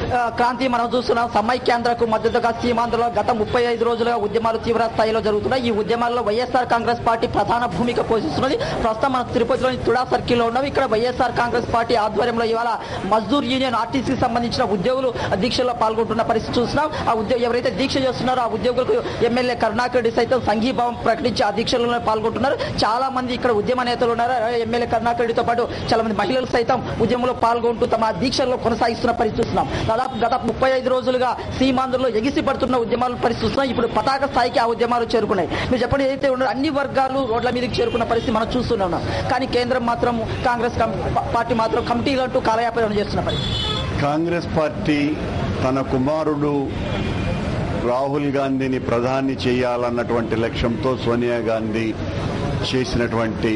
ఆ, క్రాంతి మనం చూస్తున్నాం సమైక్యాంధ్రకు మద్దతుగా సీమాంధ్రలో గత ముప్పై ఐదు రోజులుగా ఉద్యమాలు తీవ్ర స్థాయిలో జరుగుతున్నాయి ఈ ఉద్యమాల్లో వైఎస్ఆర్ కాంగ్రెస్ పార్టీ ప్రధాన భూమిక పోషిస్తున్నది ప్రస్తుతం మన తిరుపతిలోని తుడా సర్కిల్లో ఉన్నాం ఇక్కడ వైఎస్ఆర్ కాంగ్రెస్ పార్టీ ఆధ్వర్యంలో ఇవాళ మజ్దూర్ యూనియన్ ఆర్టీసీకి సంబంధించిన ఉద్యోగులు దీక్షలో పాల్గొంటున్న పరిస్థితి చూస్తున్నాం ఆ ఉద్యోగ ఎవరైతే దీక్ష చేస్తున్నారో ఆ ఉద్యోగులకు ఎమ్మెల్యే కరుణాకర్ రెడ్డి సైతం సంఘీభావం ప్రకటించి ఆ దీక్షలలో పాల్గొంటున్నారు చాలా మంది ఇక్కడ ఉద్యమ నేతలు ఉన్నారు ఎమ్మెల్యే కరుణాకర్ రెడ్డితో పాటు చాలా మంది మహిళలు సైతం ఉద్యమంలో పాల్గొంటూ తమ దీక్షల్లో కొనసాగిస్తున్న పరిస్థితి చూస్తున్నాం దాదాపు గత ముప్పై ఐదు రోజులుగా సీమాంధ్రలో ఎగిసి పడుతున్న ఉద్యమాలు పరిస్థితి చూస్తున్నాం ఇప్పుడు పతాక స్థాయికి ఆ ఉద్యమాలు చేరుకున్నాయి మీరు చెప్పండి ఏదైతే ఉన్నారో అన్ని వర్గాలు రోడ్ల మీదకి చేరుకున్న పరిస్థితి మనం చూస్తూనే ఉన్నాం కానీ కేంద్రం మాత్రం కాంగ్రెస్ కం- పార్టీ మాత్రం కమిటీలు అంటూ కాలయాపన చేస్తున్న పరిస్థితి కాంగ్రెస్ పార్టీ తన కుమారుడు రాహుల్ గాంధీని ప్రధాని చేయాలన్నటువంటి లక్ష్యంతో సోనియా గాంధీ చేసినటువంటి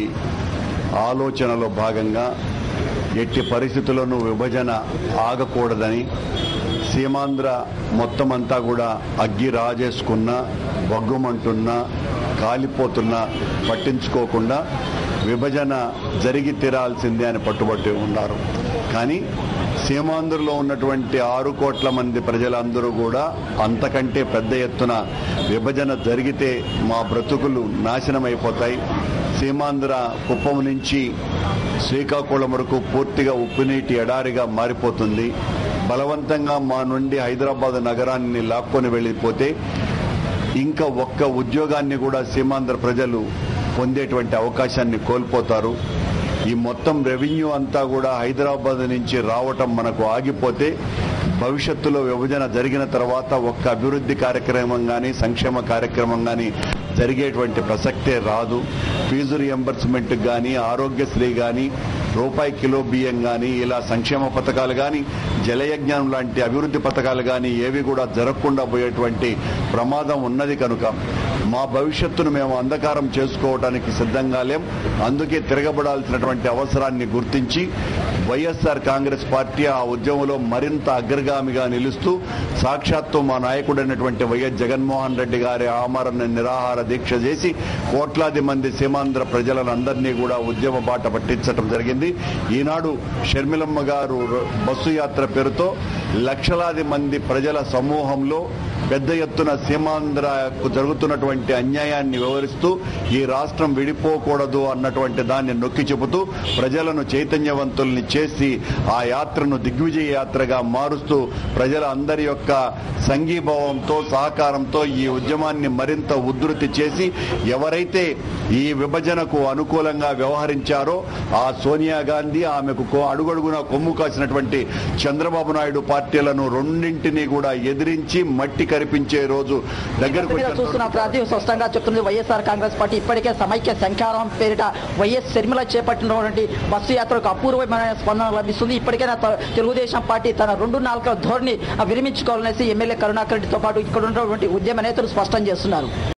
ఆలోచనలో భాగంగా ఎట్టి పరిస్థితుల్లోనూ విభజన ఆగకూడదని సీమాంధ్ర మొత్తం అంతా కూడా అగ్గి రాజేసుకున్నా బగ్గుమంటున్నా కాలిపోతున్నా పట్టించుకోకుండా విభజన జరిగి తీరాల్సిందే అని పట్టుబట్టి ఉన్నారు కానీ సీమాంధ్రలో ఉన్నటువంటి ఆరు కోట్ల మంది ప్రజలందరూ కూడా అంతకంటే పెద్ద ఎత్తున విభజన జరిగితే మా బ్రతుకులు నాశనమైపోతాయి సీమాంధ్ర కుప్పం నుంచి శ్రీకాకుళం వరకు పూర్తిగా ఉప్పునీటి ఎడారిగా మారిపోతుంది బలవంతంగా మా నుండి హైదరాబాద్ నగరాన్ని లాక్కొని వెళ్ళిపోతే ఇంకా ఒక్క ఉద్యోగాన్ని కూడా సీమాంధ్ర ప్రజలు పొందేటువంటి అవకాశాన్ని కోల్పోతారు ఈ మొత్తం రెవెన్యూ అంతా కూడా హైదరాబాద్ నుంచి రావటం మనకు ఆగిపోతే భవిష్యత్తులో విభజన జరిగిన తర్వాత ఒక్క అభివృద్ధి కార్యక్రమం కానీ సంక్షేమ కార్యక్రమం కానీ జరిగేటువంటి ప్రసక్తే రాదు ఫీజు రియంబర్స్మెంట్ కానీ ఆరోగ్యశ్రీ కానీ రూపాయి కిలో బియ్యం కానీ ఇలా సంక్షేమ పథకాలు కానీ జలయజ్ఞానం లాంటి అభివృద్ధి పథకాలు కానీ ఏవి కూడా జరగకుండా పోయేటువంటి ప్రమాదం ఉన్నది కనుక మా భవిష్యత్తును మేము అంధకారం చేసుకోవడానికి సిద్ధంగా లేం అందుకే తిరగబడాల్సినటువంటి అవసరాన్ని గుర్తించి వైఎస్ఆర్ కాంగ్రెస్ పార్టీ ఆ ఉద్యమంలో మరింత అగ్రగామిగా నిలుస్తూ సాక్షాత్తు మా నాయకుడైనటువంటి వైఎస్ జగన్మోహన్ రెడ్డి గారి ఆమరణ నిరాహార దీక్ష చేసి కోట్లాది మంది సీమాంధ్ర ప్రజలను అందరినీ కూడా ఉద్యమ బాట పట్టించడం జరిగింది ఈనాడు షర్మిలమ్మ గారు ర- బస్సు యాత్ర పేరుతో లక్షలాది మంది ప్రజల సమూహంలో పెద్ద ఎత్తున సీమాంధ్రకు జరుగుతున్నటువంటి అన్యాయాన్ని వివరిస్తూ ఈ రాష్ట్రం విడిపోకూడదు అన్నటువంటి దాన్ని నొక్కి చెబుతూ ప్రజలను చైతన్యవంతుల్ని చేసి ఆ యాత్రను దిగ్విజయ యాత్రగా మారుస్తూ ప్రజల అందరి యొక్క సంఘీభావంతో సహకారంతో ఈ ఉద్యమాన్ని మరింత ఉధృతి చేసి ఎవరైతే ఈ విభజనకు అనుకూలంగా వ్యవహరించారో ఆ సోనియా గాంధీ ఆమెకు కో- అడుగడుగునా కొమ్ము కాసినటువంటి చంద్రబాబు నాయుడు పార్టీలను రెండింటినీ కూడా ఎదిరించి మట్టి కరిపించే రోజు దగ్గరకు మీద వచ్చిన చూస్తున్న క్రాంతి స్పష్టంగా చెప్తుంది వైఎస్ఆర్ కాంగ్రెస్ పార్టీ ఇప్పటికే సమైక్య శంఖారం పేరిట వైఎస్ షర్మిల చేపట్టినటువంటి బస్సు యాత్రకు అపూర్వమైన స్పందన లభిస్తుంది ఇప్పటికే నా త- తెలుగుదేశం పార్టీ తన రెండు నాలుగు ధోరణి విరమించుకోవాలనేసి ఎమ్మెల్యే కరుణాకర్ రెడ్డితో పాటు ఇక్కడ ఉన్నటువంటి ఉద్యమ నేతలు స్పష్టం చేస్తున్నారు